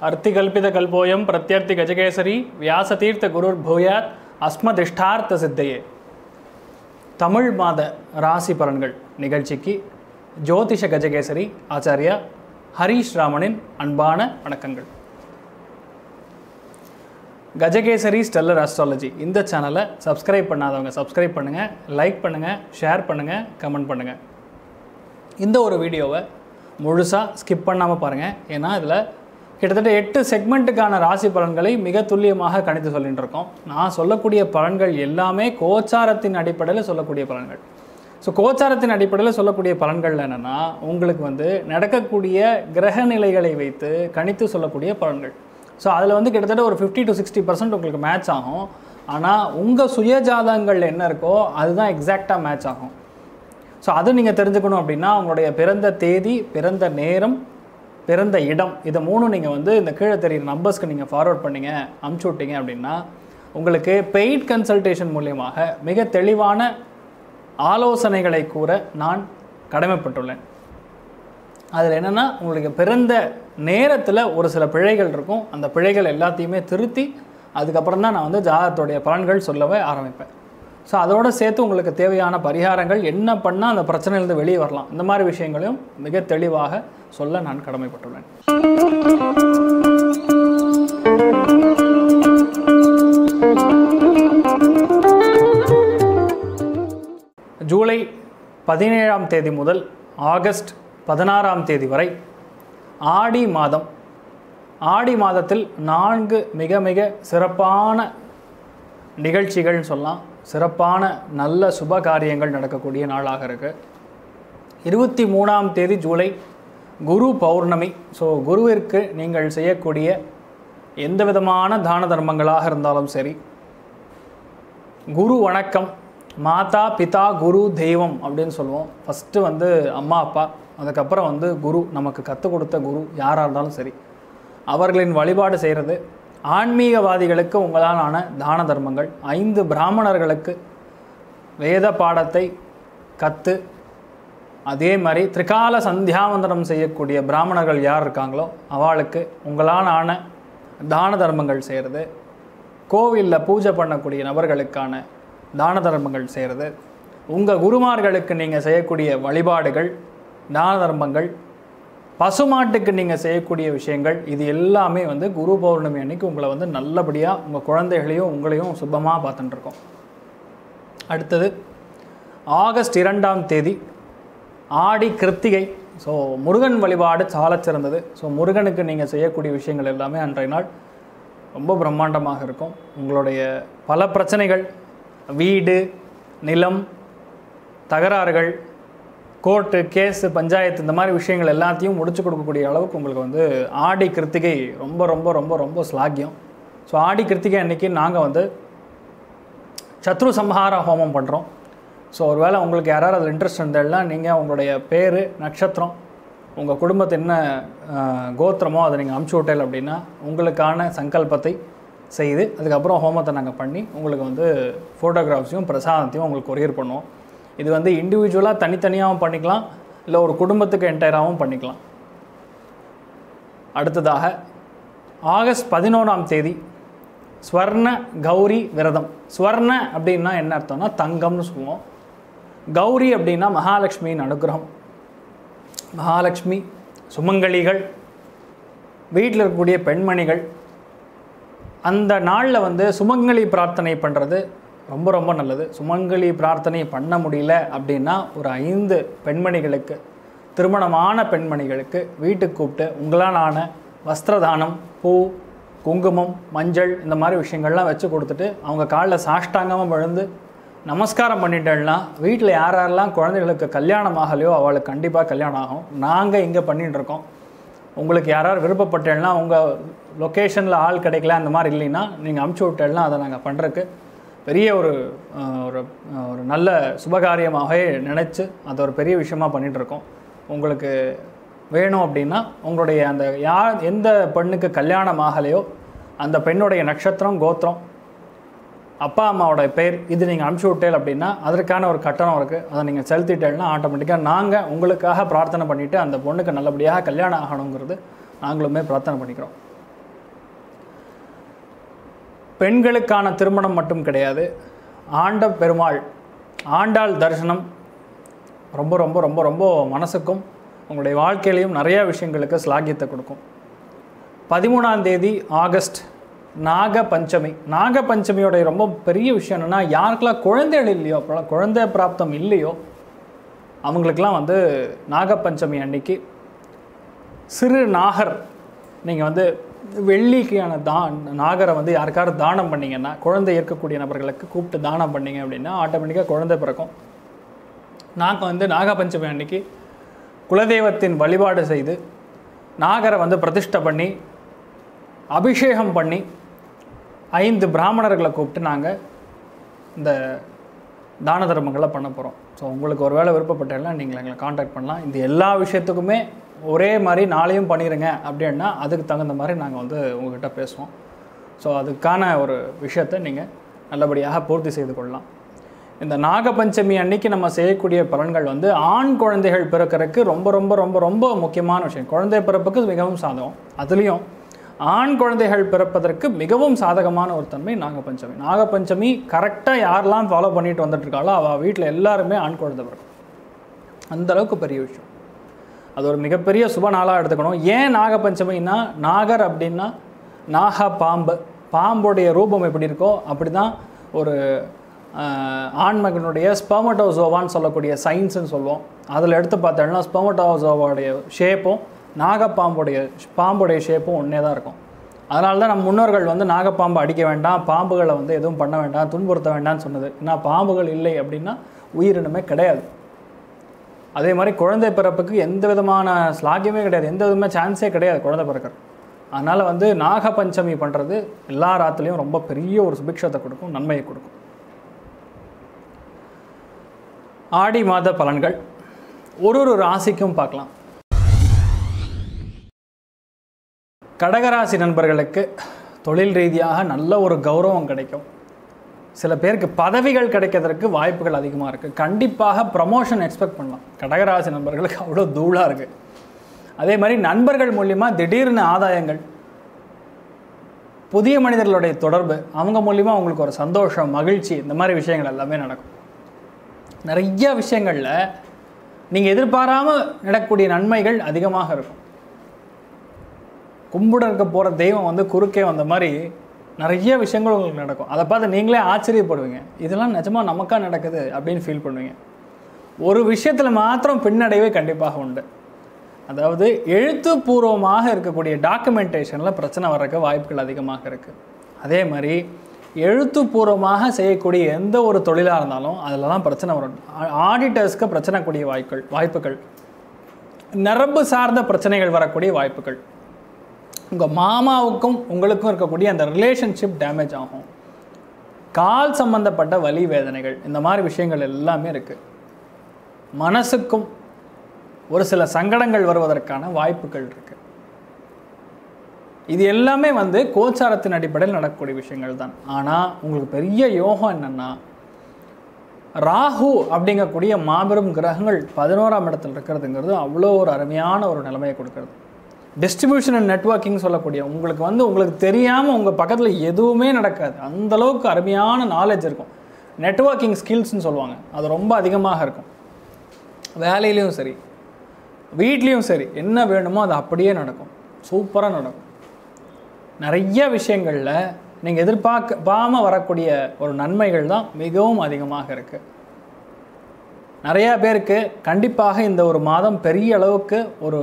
अर्तिकल्पितकल्पोऽयं प्रत्यर्थिगजकेसरी व्यासतीर्थगुरुर्भूयात् अस्मதிஷ்டார்த்த சித்தையே தமிழ் மாத ராசி பலன்கள் நிகழ்ச்சிக்கு ஜோதிஷ கஜகேசரி ஆச்சாரியா ஹரீஷ் ராமனின் அன்பான வணக்கங்கள் கஜகேசரி ஸ்டெல்லர் அஸ்ட்ராலஜி இந்த சேனலை சப்ஸ்கிரைப் பண்ணாதவங்க சப்ஸ்கிரைப் பண்ணுங்கள் லைக் பண்ணுங்கள் ஷேர் பண்ணுங்கள் கமெண்ட் பண்ணுங்கள் இந்த ஒரு வீடியோவை முழுசாக ஸ்கிப் பண்ணாமல் பாருங்கள் ஏன்னா இதில் கிட்டத்தட்ட எட்டு செக்மெண்ட்டுக்கான ராசி பலன்களை மிக துல்லியமாக கணித்து சொல்லிட்டு இருக்கோம் நான் சொல்லக்கூடிய பலன்கள் எல்லாமே கோச்சாரத்தின் அடிப்படையில் சொல்லக்கூடிய பலன்கள் ஸோ கோச்சாரத்தின் அடிப்படையில் சொல்லக்கூடிய பலன்கள் என்னென்னா உங்களுக்கு வந்து நடக்கக்கூடிய கிரக நிலைகளை வைத்து கணித்து சொல்லக்கூடிய பலன்கள் ஸோ அதில் வந்து கிட்டத்தட்ட ஒரு ஃபிஃப்டி டு சிக்ஸ்டி பர்சன்ட் உங்களுக்கு மேட்ச் ஆகும் ஆனால் உங்கள் சுயஜாதங்கள் என்ன இருக்கோ அதுதான் எக்ஸாக்டாக மேட்ச் ஆகும் ஸோ அது நீங்கள் தெரிஞ்சுக்கணும் அப்படின்னா உங்களுடைய பிறந்த தேதி பிறந்த நேரம் பிறந்த இடம் இதை மூணும் நீங்கள் வந்து இந்த கீழே தெரியுற நம்பர்ஸ்க்கு நீங்கள் ஃபார்வர்ட் பண்ணீங்க அமுச்சு விட்டீங்க அப்படின்னா உங்களுக்கு பெய்ட் கன்சல்டேஷன் மூலியமாக மிக தெளிவான ஆலோசனைகளை கூற நான் கடமைப்பட்டுள்ளேன் அதில் என்னென்னா உங்களுக்கு பிறந்த நேரத்தில் ஒரு சில பிழைகள் இருக்கும் அந்த பிழைகள் எல்லாத்தையுமே திருத்தி அதுக்கப்புறம் தான் நான் வந்து ஜாதகத்துடைய பலன்கள் சொல்லவே ஆரம்பிப்பேன் ஸோ அதோடு சேர்த்து உங்களுக்கு தேவையான பரிகாரங்கள் என்ன பண்ணால் அந்த பிரச்சனையிலேருந்து வெளியே வரலாம் இந்த மாதிரி விஷயங்களையும் மிக தெளிவாக சொல்ல நான் கடமைப்பட்டுள்ளேன் ஜூலை பதினேழாம் தேதி முதல் ஆகஸ்ட் பதினாறாம் தேதி வரை ஆடி மாதம் ஆடி மாதத்தில் நான்கு மிக மிக சிறப்பான நிகழ்ச்சிகள்னு சொல்லலாம் சிறப்பான நல்ல சுப காரியங்கள் நடக்கக்கூடிய நாளாக இருக்குது இருபத்தி மூணாம் தேதி ஜூலை குரு பௌர்ணமி ஸோ குருவிற்கு நீங்கள் செய்யக்கூடிய எந்த விதமான தான தர்மங்களாக இருந்தாலும் சரி குரு வணக்கம் மாதா பிதா குரு தெய்வம் அப்படின்னு சொல்லுவோம் ஃபஸ்ட்டு வந்து அம்மா அப்பா அதுக்கப்புறம் வந்து குரு நமக்கு கற்றுக் கொடுத்த குரு யாராக இருந்தாலும் சரி அவர்களின் வழிபாடு செய்கிறது ஆன்மீகவாதிகளுக்கு உங்களாலான தான தர்மங்கள் ஐந்து பிராமணர்களுக்கு வேத பாடத்தை கற்று அதே மாதிரி திரிகால சந்தியாவந்தனம் செய்யக்கூடிய பிராமணர்கள் யார் இருக்காங்களோ அவளுக்கு உங்களால் ஆன தான தர்மங்கள் செய்கிறது கோவிலில் பூஜை பண்ணக்கூடிய நபர்களுக்கான தான தர்மங்கள் செய்கிறது உங்கள் குருமார்களுக்கு நீங்கள் செய்யக்கூடிய வழிபாடுகள் தான தர்மங்கள் பசுமாட்டுக்கு நீங்கள் செய்யக்கூடிய விஷயங்கள் இது எல்லாமே வந்து குரு பௌர்ணமி அன்னைக்கு உங்களை வந்து நல்லபடியாக உங்கள் குழந்தைகளையும் உங்களையும் சுபமாக பார்த்துட்டுருக்கோம் அடுத்தது ஆகஸ்ட் இரண்டாம் தேதி ஆடி கிருத்திகை ஸோ முருகன் வழிபாடு சாலச் சிறந்தது ஸோ முருகனுக்கு நீங்கள் செய்யக்கூடிய விஷயங்கள் எல்லாமே அன்றைய நாள் ரொம்ப பிரம்மாண்டமாக இருக்கும் உங்களுடைய பல பிரச்சனைகள் வீடு நிலம் தகராறுகள் கோர்ட்டு கேஸு பஞ்சாயத்து இந்த மாதிரி விஷயங்கள் எல்லாத்தையும் முடிச்சு கொடுக்கக்கூடிய அளவுக்கு உங்களுக்கு வந்து ஆடி கிருத்திகை ரொம்ப ரொம்ப ரொம்ப ரொம்ப ஸ்லாக்கியம் ஸோ ஆடி கிருத்திகை அன்னைக்கு நாங்கள் வந்து சத்ரு சம்ஹார ஹோமம் பண்ணுறோம் ஸோ ஒருவேளை உங்களுக்கு யாராவது அதில் இன்ட்ரெஸ்ட் இருந்தால்னா நீங்கள் உங்களுடைய பேர் நட்சத்திரம் உங்கள் குடும்பத்து என்ன அஹ், கோத்திரமோ அதை நீங்கள் அமுச்சு விட்டல் அப்படின்னா உங்களுக்கான சங்கல்பத்தை செய்து அதுக்கப்புறம் ஹோமத்தை நாங்கள் பண்ணி உங்களுக்கு வந்து ஃபோட்டோகிராஃப்ஸையும் பிரசாதத்தையும் உங்களுக்கு கொரியர் பண்ணுவோம் இது வந்து இண்டிவிஜுவலாக தனித்தனியாகவும் பண்ணிக்கலாம் இல்லை ஒரு குடும்பத்துக்கு என்டையராகவும் பண்ணிக்கலாம் அடுத்ததாக ஆகஸ்ட் பதினோராம் தேதி ஸ்வர்ண கௌரி விரதம் ஸ்வர்ண அப்படின்னா என்ன அர்த்தம்னா தங்கம்னு சொல்லுவோம் கௌரி அப்படின்னா மகாலட்சுமியின் அனுகிரகம் மகாலட்சுமி சுமங்கலிகள் வீட்டில் இருக்கக்கூடிய பெண்மணிகள் அந்த நாளில் வந்து சுமங்கலி பிரார்த்தனை பண்ணுறது ரொம்ப ரொம்ப நல்லது சுமங்கலி பிரார்த்தனை பண்ண முடியல அப்படின்னா ஒரு ஐந்து பெண்மணிகளுக்கு திருமணமான பெண்மணிகளுக்கு வீட்டுக்கு கூப்பிட்டு உங்களாலான வஸ்திரதானம் பூ குங்குமம் மஞ்சள் இந்த மாதிரி விஷயங்கள்லாம் வச்சு கொடுத்துட்டு அவங்க காலில் சாஷ்டாங்கமாக விழுந்து நமஸ்காரம் பண்ணிட்டேன்னா வீட்டில் யார் யாரெல்லாம் குழந்தைகளுக்கு கல்யாணம் ஆகலையோ அவளுக்கு கண்டிப்பாக கல்யாணம் ஆகும் நாங்கள் இங்கே பண்ணிட்டு இருக்கோம் உங்களுக்கு யாராவது விருப்பப்பட்டேன்னா உங்கள் லொக்கேஷனில் ஆள் கிடைக்கல அந்த மாதிரி இல்லைன்னா நீங்கள் அமுச்சு விட்டேன்னா அதை நாங்கள் பண்ணுறதுக்கு பெரிய ஒரு அஹ், ஒரு அஹ், ஒரு நல்ல சுபகாரியமாகவே நினச்சி அது ஒரு பெரிய விஷயமா பண்ணிட்டு இருக்கோம் உங்களுக்கு வேணும் அப்படின்னா உங்களுடைய அந்த யார் எந்த பெண்ணுக்கு கல்யாணம் ஆகலையோ அந்த பெண்ணுடைய நட்சத்திரம் கோத்திரம் அப்பா அம்மாவோட பேர் இது நீங்கள் அனுப்பிச்சி விட்டேல் அப்படின்னா அதற்கான ஒரு கட்டணம் இருக்குது அதை நீங்கள் செலுத்திட்டேன்னா ஆட்டோமேட்டிக்காக நாங்கள் உங்களுக்காக பிரார்த்தனை பண்ணிவிட்டு அந்த பொண்ணுக்கு நல்லபடியாக கல்யாணம் ஆகணுங்கிறது நாங்களுமே பிரார்த்தனை பண்ணிக்கிறோம் பெண்களுக்கான திருமணம் மட்டும் கிடையாது ஆண்ட பெருமாள் ஆண்டாள் தரிசனம் ரொம்ப ரொம்ப ரொம்ப ரொம்ப மனசுக்கும் உங்களுடைய வாழ்க்கையிலையும் நிறைய விஷயங்களுக்கு ஸ்லாகியத்தை கொடுக்கும் பதிமூணாம் தேதி ஆகஸ்ட் நாக பஞ்சமி நாக பஞ்சமியோடைய ரொம்ப பெரிய விஷயம் என்னென்னா யாருக்கெல்லாம் குழந்தைகள் இல்லையோ அப்போலாம் குழந்தை பிராப்தம் இல்லையோ அவங்களுக்கெல்லாம் வந்து நாகப்பஞ்சமி அன்னைக்கு சிறு நாகர் நீங்கள் வந்து வெள்ளிக்கான தா நாகரை வந்து யாருக்காவது தானம் பண்ணீங்கன்னா குழந்தை இருக்கக்கூடிய நபர்களுக்கு கூப்பிட்டு தானம் பண்ணீங்க அப்படின்னா ஆட்டோமேட்டிக்காக குழந்தை பிறக்கும் நாங்கள் வந்து நாகபஞ்சமி அன்னைக்கு குலதெய்வத்தின் வழிபாடு செய்து நாகரை வந்து பிரதிஷ்டை பண்ணி அபிஷேகம் பண்ணி ஐந்து பிராமணர்களை கூப்பிட்டு நாங்கள் இந்த தான தர்மங்களை பண்ண போகிறோம் ஸோ உங்களுக்கு ஒரு வேளை விருப்பப்பட்டெல்லாம் நீங்கள் எங்களை காண்டாக்ட் பண்ணலாம் இந்த எல்லா விஷயத்துக்குமே ஒரே மாதிரி நாளையும் பண்ணிடுங்க அப்படின்னா அதுக்கு தகுந்த மாதிரி நாங்கள் வந்து உங்ககிட்ட பேசுவோம் ஸோ அதுக்கான ஒரு விஷயத்தை நீங்கள் நல்லபடியாக பூர்த்தி செய்து கொள்ளலாம் இந்த நாகபஞ்சமி அன்னைக்கு நம்ம செய்யக்கூடிய பலன்கள் வந்து ஆண் குழந்தைகள் பிறக்கறதுக்கு ரொம்ப ரொம்ப ரொம்ப ரொம்ப முக்கியமான விஷயம் குழந்தை பிறப்புக்கு மிகவும் சாதகம் அதுலேயும் ஆண் குழந்தைகள் பிறப்பதற்கு மிகவும் சாதகமான ஒரு தன்மை நாகபஞ்சமி நாகபஞ்சமி கரெக்டாக யாரெல்லாம் ஃபாலோ பண்ணிட்டு வந்துட்டு இருக்காளோ அவள் வீட்டில் எல்லாருமே ஆண் குழந்தை பிறக்கும் அந்த அளவுக்கு பெரிய விஷயம் அது ஒரு மிகப்பெரிய சுப நாளாக எடுத்துக்கணும் ஏன் நாகபஞ்சமின்னா நாகர் அப்படின்னா நாக பாம்பு பாம்புடைய ரூபம் எப்படி இருக்கோ அப்படி தான் ஒரு ஆஹ், ஆண்மகனுடைய ஸ்பெர்மட்டோசோவான்னு சொல்லக்கூடிய சயின்ஸ்னு சொல்லுவோம் அதில் எடுத்து பார்த்தோம்னா ஸ்பெர்மட்டோசோவாடைய ஷேப்பும் நாகப்பாம்புடைய பாம்புடைய ஷேப்பும் ஒன்றே தான் இருக்கும் அதனால தான் நம்ம முன்னோர்கள் வந்து நாகப்பாம்பு அடிக்க வேண்டாம் பாம்புகளை வந்து எதுவும் பண்ண வேண்டாம் துன்புறுத்த வேண்டாம்னு சொன்னது ஏன்னா பாம்புகள் இல்லை அப்படின்னா உயிரினமே கிடையாது அதே மாதிரி குழந்தை பிறப்புக்கு எந்த விதமான ஸ்லாகியமே கிடையாது எந்த விதமான சான்ஸே கிடையாது குழந்தை பிறக்கிறது அதனால் வந்து நாக பஞ்சமி பண்ணுறது எல்லா ராத்துலேயும் ரொம்ப பெரிய ஒரு சுபிக்ஷத்தை கொடுக்கும் நன்மையை கொடுக்கும் ஆடி மாத பலன்கள் ஒரு ஒரு ராசிக்கும் பார்க்கலாம் கடகராசி நண்பர்களுக்கு தொழில் ரீதியாக நல்ல ஒரு கௌரவம் கிடைக்கும் சில பேருக்கு பதவிகள் கிடைக்கிறதுக்கு வாய்ப்புகள் அதிகமாக இருக்குது கண்டிப்பாக ப்ரமோஷன் எக்ஸ்பெக்ட் பண்ணலாம் கடகராசி நண்பர்களுக்கு அவ்வளோ தூளாக இருக்குது அதே மாதிரி நண்பர்கள் மூலிமா திடீர்னு ஆதாயங்கள் புதிய மனிதர்களுடைய தொடர்பு அவங்க மூலிமா உங்களுக்கு ஒரு சந்தோஷம் மகிழ்ச்சி இந்த மாதிரி விஷயங்கள் எல்லாமே நடக்கும் நிறைய விஷயங்களில் நீங்கள் எதிர்பாராமல் நடக்கக்கூடிய நன்மைகள் அதிகமாக இருக்கும் கும்பிட இருக்க போகிற தெய்வம் வந்து குறுக்கே வந்த மாதிரி நிறைய விஷயங்கள் உங்களுக்கு நடக்கும் அதை பார்த்து நீங்களே ஆச்சரியப்படுவீங்க இதெல்லாம் நிஜமாக நமக்கா நடக்குது அப்படின்னு ஃபீல் பண்ணுவீங்க ஒரு விஷயத்தில் மாத்திரம் பின்னடைவே கண்டிப்பாக உண்டு அதாவது எழுத்துப்பூர்வமாக இருக்கக்கூடிய டாக்குமெண்டேஷனில் பிரச்சனை வர்றதுக்கு வாய்ப்புகள் அதிகமாக இருக்குது அதே மாதிரி எழுத்துப்பூர்வமாக செய்யக்கூடிய எந்த ஒரு தொழிலாக இருந்தாலும் அதில் தான் பிரச்சனை வரும் ஆடிட்டர்ஸ்க்கு பிரச்சனை கூடிய வாய்ப்புகள் வாய்ப்புகள் நரம்பு சார்ந்த பிரச்சனைகள் வரக்கூடிய வாய்ப்புகள் உங்கள் மாமாவுக்கும் உங்களுக்கும் இருக்கக்கூடிய அந்த ரிலேஷன்ஷிப் டேமேஜ் ஆகும் கால் சம்பந்தப்பட்ட வலி வேதனைகள் இந்த மாதிரி விஷயங்கள் எல்லாமே இருக்குது மனசுக்கும் ஒரு சில சங்கடங்கள் வருவதற்கான வாய்ப்புகள் இருக்குது இது எல்லாமே வந்து கோச்சாரத்தின் அடிப்படையில் நடக்கக்கூடிய விஷயங்கள் தான் ஆனால் உங்களுக்கு பெரிய யோகம் என்னென்னா ராகு அப்படிங்கக்கூடிய மாபெரும் கிரகங்கள் பதினோராம் இடத்துல இருக்கிறதுங்கிறது அவ்வளோ ஒரு அருமையான ஒரு நிலைமையை கொடுக்கறது டிஸ்ட்ரிபியூஷன் அண்ட் நெட்வொர்க்கிங் சொல்லக்கூடிய உங்களுக்கு வந்து உங்களுக்கு தெரியாமல் உங்கள் பக்கத்தில் எதுவுமே நடக்காது அந்த அளவுக்கு அருமையான நாலேஜ் இருக்கும் நெட்வொர்க்கிங் ஸ்கில்ஸ்னு சொல்லுவாங்க அது ரொம்ப அதிகமாக இருக்கும் வேலையிலையும் சரி வீட்லேயும் சரி என்ன வேணுமோ அது அப்படியே நடக்கும் சூப்பராக நடக்கும் நிறைய விஷயங்களில் நீங்கள் எதிர்பார்க்காம வரக்கூடிய ஒரு நன்மைகள் தான் மிகவும் அதிகமாக இருக்குது நிறையா பேருக்கு கண்டிப்பாக இந்த ஒரு மாதம் பெரிய அளவுக்கு ஒரு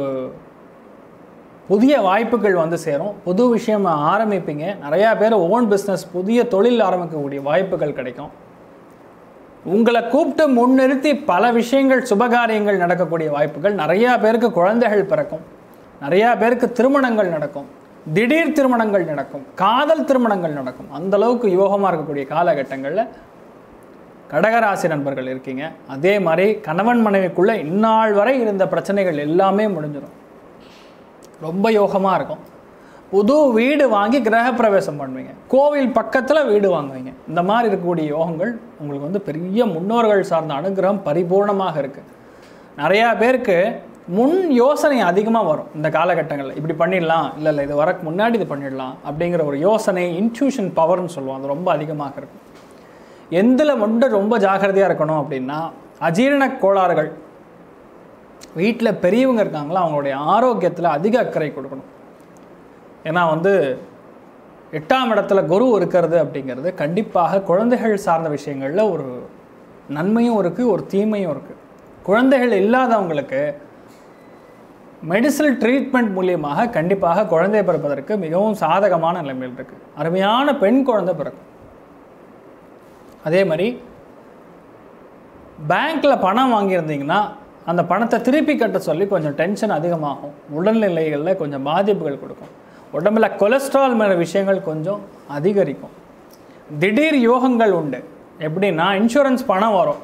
புதிய வாய்ப்புகள் வந்து சேரும் புது விஷயம் ஆரம்பிப்பீங்க நிறையா பேர் ஓன் பிஸ்னஸ் புதிய தொழில் ஆரம்பிக்கக்கூடிய வாய்ப்புகள் கிடைக்கும் உங்களை கூப்பிட்டு முன்னிறுத்தி பல விஷயங்கள் சுபகாரியங்கள் நடக்கக்கூடிய வாய்ப்புகள் நிறையா பேருக்கு குழந்தைகள் பிறக்கும் நிறையா பேருக்கு திருமணங்கள் நடக்கும் திடீர் திருமணங்கள் நடக்கும் காதல் திருமணங்கள் நடக்கும் அந்த அளவுக்கு யோகமாக இருக்கக்கூடிய காலகட்டங்களில் கடகராசி நண்பர்கள் இருக்கீங்க அதே மாதிரி கணவன் மனைவிக்குள்ளே இந்நாள் வரை இருந்த பிரச்சனைகள் எல்லாமே முடிஞ்சிடும் ரொம்ப யோகமாக இருக்கும் புது வீடு வாங்கி கிரகப்பிரவேசம் பண்ணுவீங்க கோவில் பக்கத்தில் வீடு வாங்குவீங்க இந்த மாதிரி இருக்கக்கூடிய யோகங்கள் உங்களுக்கு வந்து பெரிய முன்னோர்கள் சார்ந்த அனுகிரகம் பரிபூர்ணமாக இருக்குது நிறையா பேருக்கு முன் யோசனை அதிகமாக வரும் இந்த காலகட்டங்களில் இப்படி பண்ணிடலாம் இல்லை இல்லை இது வரக்கு முன்னாடி இது பண்ணிடலாம் அப்படிங்கிற ஒரு யோசனை இன்ட்யூஷன் பவர்னு சொல்லுவோம் அது ரொம்ப அதிகமாக இருக்கும் எந்தில் மட்டும் ரொம்ப ஜாக்கிரதையாக இருக்கணும் அப்படின்னா அஜீரண கோளாறுகள் வீட்டில் பெரியவங்க இருக்காங்களா அவங்களுடைய ஆரோக்கியத்தில் அதிக அக்கறை கொடுக்கணும் ஏன்னா வந்து எட்டாம் இடத்துல குரு இருக்கிறது அப்படிங்கிறது கண்டிப்பாக குழந்தைகள் சார்ந்த விஷயங்களில் ஒரு நன்மையும் இருக்குது ஒரு தீமையும் இருக்குது குழந்தைகள் இல்லாதவங்களுக்கு மெடிசல் ட்ரீட்மெண்ட் மூலியமாக கண்டிப்பாக குழந்தை பிறப்பதற்கு மிகவும் சாதகமான நிலைமையில் இருக்குது அருமையான பெண் குழந்தை பிறக்கும் அதே மாதிரி பேங்க்கில் பணம் வாங்கியிருந்தீங்கன்னா அந்த பணத்தை திருப்பி கட்ட சொல்லி கொஞ்சம் டென்ஷன் அதிகமாகும் உடல்நிலைகளில் கொஞ்சம் பாதிப்புகள் கொடுக்கும் உடம்புல கொலஸ்ட்ரால் மேலே விஷயங்கள் கொஞ்சம் அதிகரிக்கும் திடீர் யோகங்கள் உண்டு எப்படின்னா இன்சூரன்ஸ் பணம் வரும்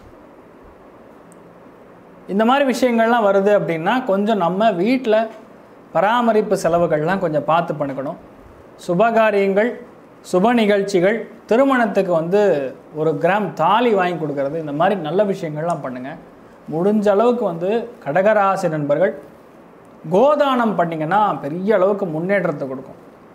இந்த மாதிரி விஷயங்கள்லாம் வருது அப்படின்னா கொஞ்சம் நம்ம வீட்டில் பராமரிப்பு செலவுகள்லாம் கொஞ்சம் பார்த்து பண்ணிக்கணும் சுபகாரியங்கள் சுப நிகழ்ச்சிகள் திருமணத்துக்கு வந்து ஒரு கிராம் தாலி வாங்கி கொடுக்கறது இந்த மாதிரி நல்ல விஷயங்கள்லாம் பண்ணுங்கள் முடிஞ்ச அளவுக்கு வந்து கடகராசி நண்பர்கள் கோதானம் பண்ணிங்கன்னா பெரிய அளவுக்கு முன்னேற்றத்தை கொடுக்கும்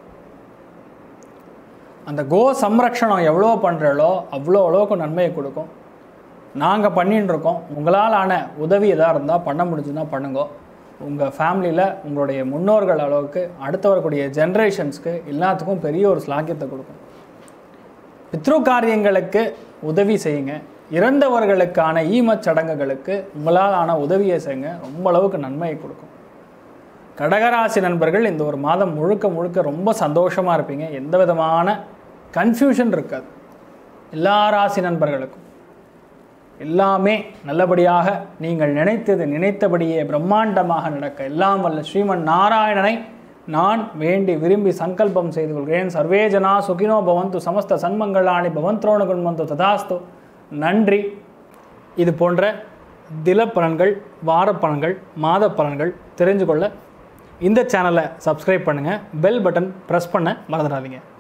அந்த கோ சம்ரக்ஷணம் எவ்வளோ பண்ணுறளோ அவ்வளோ அளவுக்கு நன்மையை கொடுக்கும் நாங்கள் பண்ணின்னு இருக்கோம் உங்களால் ஆன உதவி எதாக இருந்தால் பண்ண முடிஞ்சுன்னா பண்ணுங்க உங்கள் ஃபேமிலியில் உங்களுடைய முன்னோர்கள் அளவுக்கு அடுத்து வரக்கூடிய ஜென்ரேஷன்ஸ்க்கு எல்லாத்துக்கும் பெரிய ஒரு ஸ்லாக்கியத்தை கொடுக்கும் பித்ரு காரியங்களுக்கு உதவி செய்யுங்க இறந்தவர்களுக்கான ஈமச் சடங்குகளுக்கு உங்களால் ஆன உதவியை செய்யுங்க ரொம்ப அளவுக்கு நன்மையை கொடுக்கும் கடகராசி நண்பர்கள் இந்த ஒரு மாதம் முழுக்க முழுக்க ரொம்ப சந்தோஷமாக இருப்பீங்க எந்த விதமான கன்ஃபியூஷன் இருக்காது எல்லா ராசி நண்பர்களுக்கும் எல்லாமே நல்லபடியாக நீங்கள் நினைத்தது நினைத்தபடியே பிரம்மாண்டமாக நடக்க எல்லாம் வல்ல ஸ்ரீமன் நாராயணனை நான் வேண்டி விரும்பி சங்கல்பம் செய்து கொள்கிறேன் சர்வே ஜனா சுகினோ பவந்து சமஸ்த சன்மங்களாணி பவந்த்ரோண குண்மந்து ததாஸ்து நன்றி இது போன்ற திலப்பலன்கள் வாரப்பலன்கள் மாத பலன்கள் தெரிஞ்சு கொள்ள இந்த சேனலை சப்ஸ்கிரைப் பண்ணுங்கள் பெல் பட்டன் ப்ரெஸ் பண்ண மறந்துடாதீங்க